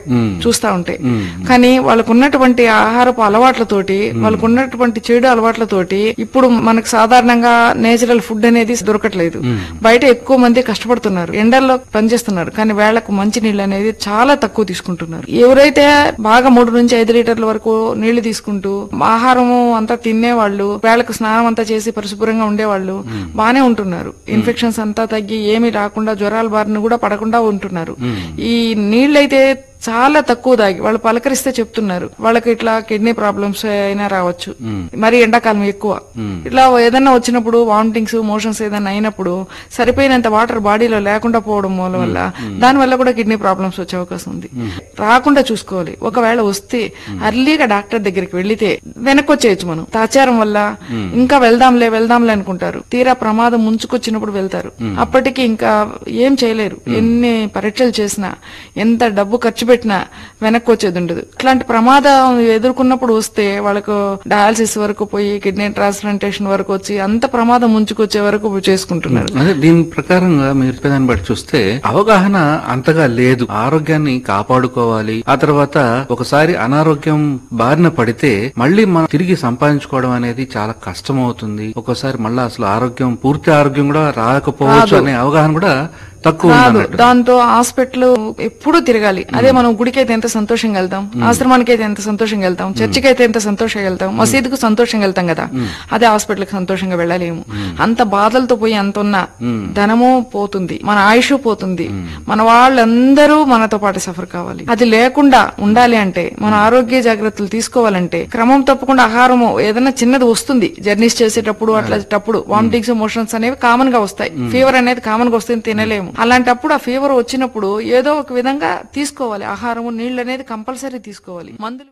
చూస్తా ఉంటే కానీ వాళ్ళకు ఉన్నటువంటి ఆహారపు అలవాట్లతోటి వాళ్ళకు ఉన్నటువంటి చెడు అలవాట్లతోటి ఇప్పుడు మనకు సాధారణంగా నేచురల్ ఫుడ్ అనేది దొరకట్లేదు బయట ఎక్కువ మంది కష్టపడుతున్నారు ఎండల్లో పనిచేస్తున్నారు కానీ వేళ్లకు మంచి నీళ్ళు అనేది చాలా తక్కువ తీసుకుంటున్నారు ఎవరైతే బాగా మూడు నుంచి ఐదు లీటర్ల వరకు నీళ్లు తీసుకుంటూ ఆహారము అంతా తినేవాళ్ళు వేళ్లకు స్నానం అంతా చేసి పరిశుభ్రంగా ఉండేవాళ్ళు బానే ఉంటున్నారు ఇన్ఫెక్షన్స్ అంతా తగ్గి ఏమీ రాకుండా జ్వరాల బారిన కూడా పడకుండా ఉంటున్నారు ఈ నీళ్ళైతే చాలా తక్కువ తాగి వాళ్ళు పలకరిస్తే చెప్తున్నారు వాళ్ళకి ఇట్లా కిడ్నీ ప్రాబ్లమ్స్ అయినా రావచ్చు మరి ఎండాకాలం ఎక్కువ ఇట్లా ఏదన్నా వచ్చినప్పుడు వామిటింగ్స్ మోషన్స్ ఏదైనా అయినప్పుడు సరిపోయినంత వాటర్ బాడీలో లేకుండా పోవడం మూలం వల్ల దాని వల్ల కూడా కిడ్నీ ప్రాబ్లమ్స్ వచ్చే అవకాశం ఉంది రాకుండా చూసుకోవాలి ఒకవేళ వస్తే అర్లీగా డాక్టర్ దగ్గరికి వెళ్లితే వెనక్కి వచ్చేయచ్చు మనం ఆచారం వల్ల ఇంకా వెళ్దాంలే వెళ్దాంలే అనుకుంటారు తీరా ప్రమాదం ముంచుకొచ్చినప్పుడు వెళ్తారు అప్పటికి ఇంకా ఏం చేయలేరు ఎన్ని పరీక్షలు చేసినా ఎంత డబ్బు ఖర్చు పెట్టినా వెనక్కి వచ్చేది ఉండదు ఇట్లాంటి ప్రమాదం ఎదుర్కొన్నప్పుడు వస్తే వాళ్ళకు డయాలసిస్ వరకు పోయి కిడ్నీ ట్రాన్స్ప్లాంటేషన్ వరకు వచ్చి అంత ప్రమాదం ముంచుకొచ్చే వరకు చేసుకుంటున్నారు అదే దీని ప్రకారంగా మీరు చెప్పేదాన్ని బట్టి చూస్తే అవగాహన అంతగా లేదు ఆరోగ్యాన్ని కాపాడుకోవాలి ఆ తర్వాత ఒకసారి అనారోగ్యం బారిన పడితే మళ్ళీ మనం తిరిగి సంపాదించుకోవడం అనేది చాలా కష్టం అవుతుంది ఒక్కోసారి మళ్ళీ అసలు ఆరోగ్యం పూర్తి ఆరోగ్యం కూడా రాకపోవచ్చు అనే అవగాహన కూడా తక్కువ కాదు ఉందన్నట్టు దాంతో హాస్పిటల్ ఎప్పుడూ తిరగాలి అదే మనం గుడికి అయితే ఎంత సంతోషంగా వెళ్తాం ఆశ్రమానికి అయితే ఎంత సంతోషంగా వెళ్తాం చర్చికి అయితే ఎంత సంతోషంగా వెళ్తాం మసీదుకు సంతోషంగా వెళ్తాం కదా అదే హాస్పిటల్ కి సంతోషంగా వెళ్ళలేము అంత బాధలతో పోయి అంత ఉన్న ధనము పోతుంది మన ఆయుష్ పోతుంది మన వాళ్ళందరూ మనతో పాటు సఫర్ కావాలి అది లేకుండా ఉండాలి అంటే మన ఆరోగ్య జాగ్రత్తలు తీసుకోవాలంటే క్రమం తప్పకుండా ఆహారము ఏదైనా చిన్నది వస్తుంది జర్నీస్ చేసేటప్పుడు అట్లాంటప్పుడు వామిటింగ్స్ మోషన్స్ అనేవి కామన్ గా వస్తాయి ఫీవర్ అనేది కామన్ గా వస్తుంది తినలేము అలాంటప్పుడు ఆ ఫీవర్ వచ్చినప్పుడు ఏదో ఒక విధంగా తీసుకోవాలి ఆహారము నీళ్ళు అనేది కంపల్సరీ తీసుకోవాలి మందులు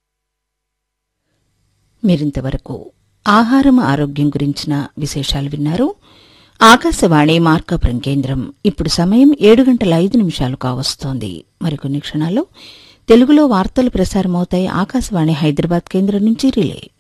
మీరింతవరకు ఆహారం ఆరోగ్యం గురించిన విశేషాలు విన్నారు ఆకాశవాణి మార్కాపురం కేంద్రం ఇప్పుడు సమయం ఏడు గంటల ఐదు నిమిషాలు కావస్తోంది మరికొన్ని క్షణాల్లో తెలుగులో వార్తలు ప్రసారమవుతాయి ఆకాశవాణి హైదరాబాద్ కేంద్రం నుంచి రిలే